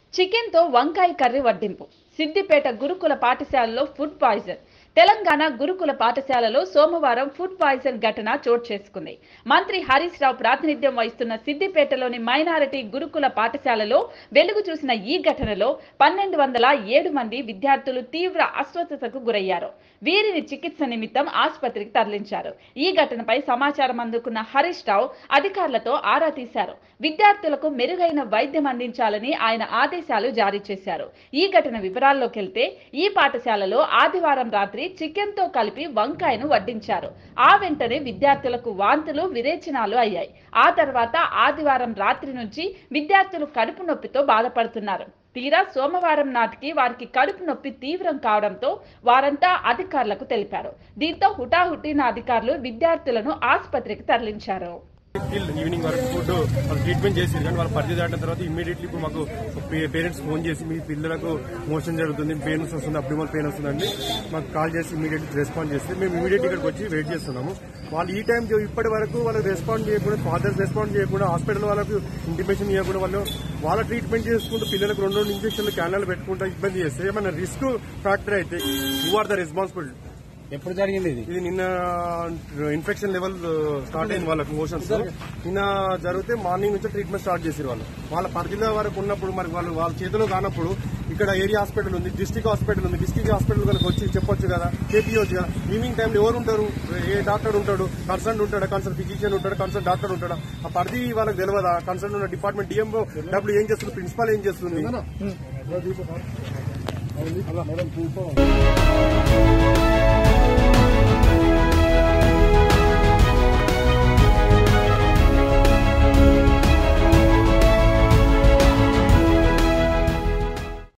చికెన్తో వంకాయ కర్రీ వడ్డింపు సిద్దిపేట గురుకుల పాఠశాలలో ఫుడ్ పాయిజన్ తెలంగాణ గురుకుల పాఠశాలలో సోమవారం ఫుడ్ పాయిజన్ ఘటన చోటు చేసుకుంది మంత్రి హరీష్ రావు ప్రాతినిధ్యం వహిస్తున్న సిద్దిపేటలోని మైనారిటీ గురుకుల పాఠశాలలో వెలుగు చూసిన ఈ ఘటనలో పన్నెండు వందల ఏడు మంది విద్యార్థులు తీవ్ర అస్వస్థతకు గురయ్యారు వీరిని చికిత్స నిమిత్తం ఆసుపత్రికి తరలించారు ఈ ఘటనపై సమాచారం అందుకున్న హరీష్ రావు అధికారులతో ఆరా తీశారు విద్యార్థులకు మెరుగైన వైద్యం అందించాలని ఆయన ఆదేశాలు జారీ చేశారు ఈ ఘటన వివరాల్లోకి వెళ్తే ఈ పాఠశాలలో ఆదివారం రాత్రి చికెన్ తో కలిపి వంకాయను వడ్డించారు ఆ వెంటనే విద్యార్థులకు వాంతులు విరేచనాలు అయ్యాయి ఆ తర్వాత ఆదివారం రాత్రి నుంచి విద్యార్థులు కడుపు నొప్పితో బాధపడుతున్నారు తీరా సోమవారం నాటికి వారికి కడుపు నొప్పి తీవ్రం కావడంతో వారంతా అధికారులకు తెలిపారు దీంతో హుటాహుటిన అధికారులు విద్యార్థులను ఆసుపత్రికి తరలించారు టిల్ ఈవినింగ్ వరకు ఫుడ్ వాళ్ళు ట్రీట్మెంట్ చేసి కానీ వాళ్ళు పరిచయం దాటిన తర్వాత ఇమీడియట్లీ ఇప్పుడు మాకు పేరెంట్స్ ఫోన్ చేసి మీ పిల్లలకు మోషన్ జరుగుతుంది పెయిన్ వస్తుంది అబ్డిమల్ పెయిన్ వస్తుందండి మాకు కాల్ చేసి ఇమీడియట్ రెస్పాండ్ చేస్తే మేము ఇమీడియట్ ఇక్కడికి వచ్చి వెయిట్ చేస్తున్నాము వాళ్ళు ఈ టైం ఇప్పటి వరకు వాళ్ళు రెస్పాండ్ చేయకుండా ఫాదర్స్ రెస్పాండ్ చేయకుండా హాస్పిటల్ వాళ్ళకు ఇంటిమేషన్ చేయకుండా వాళ్ళు వాళ్ళ ట్రీట్మెంట్ చేసుకుంటూ పిల్లలకు రెండు రెండు ఇంజక్షన్లు క్యానాలు పెట్టుకుంటూ ఇబ్బంది చేస్తే ఏమైనా రిస్క్ ఫ్యాక్టర్ అయితే యూ ఆర్ ద రెస్పాన్సిబిలిటీ ఎప్పుడు జరిగింది ఇది ఇది నిన్న ఇన్ఫెక్షన్ లెవెల్ స్టార్ట్ అయింది వాళ్ళకి మోషన్స్ నిన్న జరిగితే మార్నింగ్ నుంచి ట్రీట్మెంట్ స్టార్ట్ చేసారు వాళ్ళు వాళ్ళ పరిధిలో వరకు ఉన్నప్పుడు మరి వాళ్ళు వాళ్ళ చేతిలో కానప్పుడు ఇక్కడ ఏరియా హాస్పిటల్ ఉంది డిస్టిక్ హాస్పిటల్ ఉంది డిస్టిక్ హాస్పిటల్ కనుక వచ్చి చెప్పొచ్చు కదా చేపియొచ్చు కదా ఈవినింగ్ టైంలో ఎవరు ఉంటారు ఏ డాక్టర్ ఉంటాడు కన్సర్న్ ఉంటాడా కన్సర్న్ ఫిజిషియన్ ఉంటాడు కన్సర్న్ డాక్టర్ ఉంటాడా ఆ పరిధి వాళ్ళకి తెలియదా కన్సర్న్ ఉన్న డిపార్ట్మెంట్ డిఎంఓ డబ్ల్యూ ఏం చేస్తుంది ప్రిన్సిపాల్ ఏం చేస్తుంది